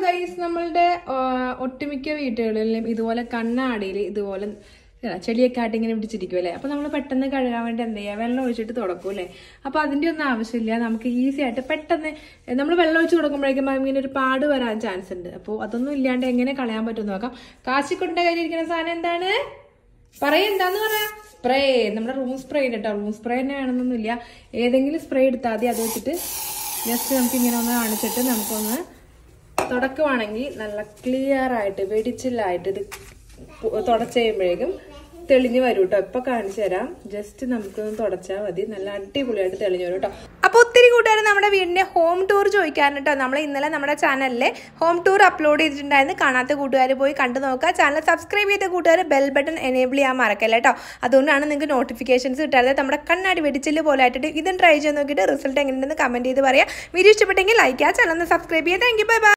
guys നമ്മളുടെ ആ, ഒട്ടുമിക്ക വീട്ടുകളിലും ഇതുപോലെ കണ്ണാടിയിൽ ഇതുപോലെ ഇതാ, ചെളിയൊക്കെ ആയിട്ട് ഇങ്ങനെ പിടിച്ചിരിക്കും അല്ലേ അപ്പൊ നമ്മൾ പെട്ടെന്ന് കഴുകാൻ വേണ്ടി എന്ത് ചെയ്യുക വെള്ളം ഒഴിച്ചിട്ട് തുടക്കും അല്ലേ അപ്പൊ അതിന്റെ ഒന്നും ആവശ്യമില്ല നമുക്ക് ഈസി ആയിട്ട് പെട്ടെന്ന് നമ്മൾ വെള്ളം ഒഴിച്ച് കൊടുക്കുമ്പോഴേക്കും ഇങ്ങനെ ഒരു പാട് വരാൻ ചാൻസ് ഉണ്ട് അപ്പോൾ അതൊന്നും ഇല്ലാണ്ട് എങ്ങനെ കളയാൻ പറ്റും നോക്കാം കാശിക്കുട്ടിന്റെ കയ്യിൽ ഇരിക്കുന്ന സാധനം എന്താണ് പറയ എന്താന്ന് പറയാ സ്പ്രേ നമ്മുടെ റൂം സ്പ്രേ കേട്ടോ റൂം സ്പ്രേ തന്നെ വേണമെന്നൊന്നുമില്ല ഏതെങ്കിലും സ്പ്രേ എടുത്താൽ മതി അത് വെച്ചിട്ട് ജസ്റ്റ് നമുക്ക് ഇങ്ങനെ ഒന്ന് കാണിച്ചിട്ട് നമുക്കൊന്ന് തുടക്കുവാണെങ്കിൽ നല്ല ക്ലിയർ ആയിട്ട് വെടിച്ചില്ലായിട്ട് ഇത് പു- തുടച്ച് കഴിയുമ്പോഴേക്കും തെളിഞ്ഞു വരും കേട്ടോ ഇപ്പൊ കാണിച്ചു തരാം ജസ്റ്റ് നമുക്കൊന്ന് തുടച്ചാൽ മതി നല്ല അടിപൊളിയായിട്ട് തെളിഞ്ഞു വരും കേട്ടോ അപ്പോൾ ഒത്തിരി കൂട്ടുകാർ നമ്മുടെ വീടിൻ്റെ ഹോം ടൂർ ചോദിക്കാറുണ്ട് കേട്ടോ നമ്മൾ ഇന്നലെ നമ്മുടെ ചാനലിൽ ഹോം ടൂർ അപ്ലോഡ് ചെയ്തിട്ടുണ്ടായിരുന്നു കാണാത്ത കൂട്ടുകാർ പോയി കണ്ടു നോക്കുക ചാനൽ സബ്സ്ക്രൈബ് ചെയ്ത കൂട്ടുകാർ ബെൽ ബട്ടൺ എനേബിൾ ചെയ്യാൻ മറക്കല്ല കേട്ടോ അതുകൊണ്ടാണ് നിങ്ങൾക്ക് നോട്ടിഫിക്കേഷൻസ് കിട്ടാതെ നമ്മുടെ കണ്ണാടി വെടിച്ചില് പോലെ ആയിട്ട് ഇതും ട്രൈ ചെയ്ത് നോക്കിയിട്ട് റിസൾട്ട് എങ്ങനെയുണ്ടെന്ന് കമൻറ്റ് ചെയ്ത് പറയാം വീഡിയോ ഇഷ്ടപ്പെട്ടെങ്കിൽ ലൈക്ക് ആ ചാനൽ ഒന്ന് സബ്സ്ക്രൈബ് ചെയ്യുക താങ്ക് യു ബൈ ബൈ